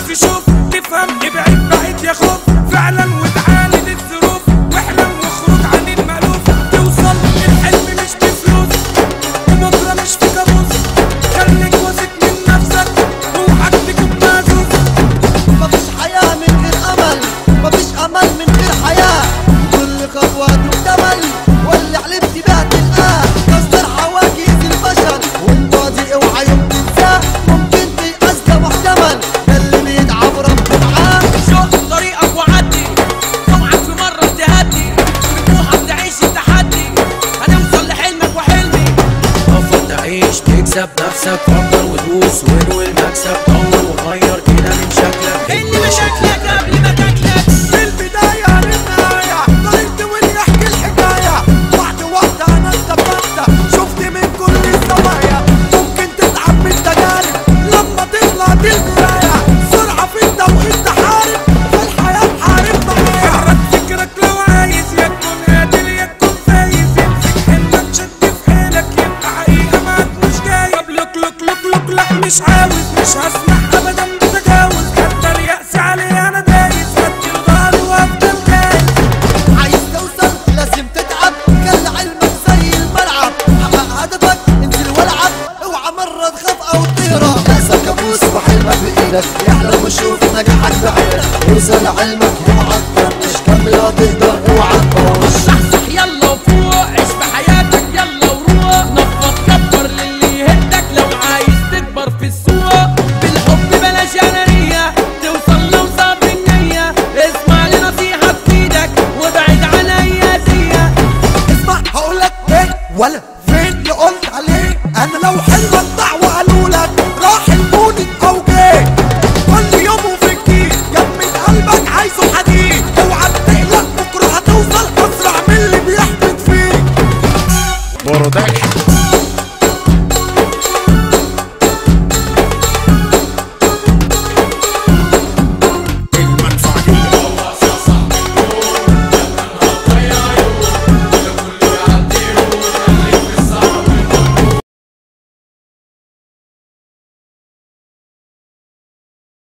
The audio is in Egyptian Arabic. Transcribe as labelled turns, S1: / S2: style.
S1: تشوف تفهم ابعد بعيد يا خوف فعلا وتعاند الظروف واحلم واخرج عن المألوف توصل الحلم مش بفلوس وبكره مش في كابوس خليك واثق من نفسك اوعك تكون مهزوز
S2: مفيش حياة من غير أمل مفيش أمل من غير حياة كل خطوة تكتمل واللي حلمت بيها تلقاه كسر حواجز البشر والماضي اوعى يوم تنساه ممكن تيأس ده محتمل ده اللي بيتعب ربه معاه
S3: شوف طريقك وعدي اوعك في مرة تهدي طموحك تعيش التحدي هنوصل لحلمك وحلمي
S4: تفضل تعيش تكسب نفسك فكر ودوس وانوي المكسب طور وغير كده من شكلك
S3: اللي مشاكلك قبل ما تاكلك
S1: في البداية للنهاية طريقتي واللي يحكي الحكاية واحدة واحدة أنا استفدت شفت من كل الزوايا ممكن تتعب من التجارب لما تطلع دي البداية سرعة في التوقيت تحارب في الحياة حارب معايا حرك فكرك لو عايز يكون قادر يكون فايز يمسك حلمك شد في حيلك يبقى حقيقة معاك مش جاي طب لك لك لك لك لك مش عاوز مش هسمح أبدا بتجاوز حتى اليأس عليه أنا دايس هدي ظهري وأفضل جاي
S2: عايز توصل لازم تتعب خلي علمك زي الملعب حقق هدفك انزل والعب اوعى مرة تخاف او تهرب ناسك كابوس وحلمك بايدك احلم وشوف نجاحك بعينك اوصل علمك اوعى تطنش كمل هتقدر اوعى تطنش
S3: صحصح يلا وفوق عيش بحياتك يلا وروق نفض كبر للي يهدك لو عايز تكبر في السوق بالحب بلاش انانية توصل لو صاب النية اسمع لنصيحة تفيدك وابعد عن اي اذية
S2: اسمع هقولك ايه ولا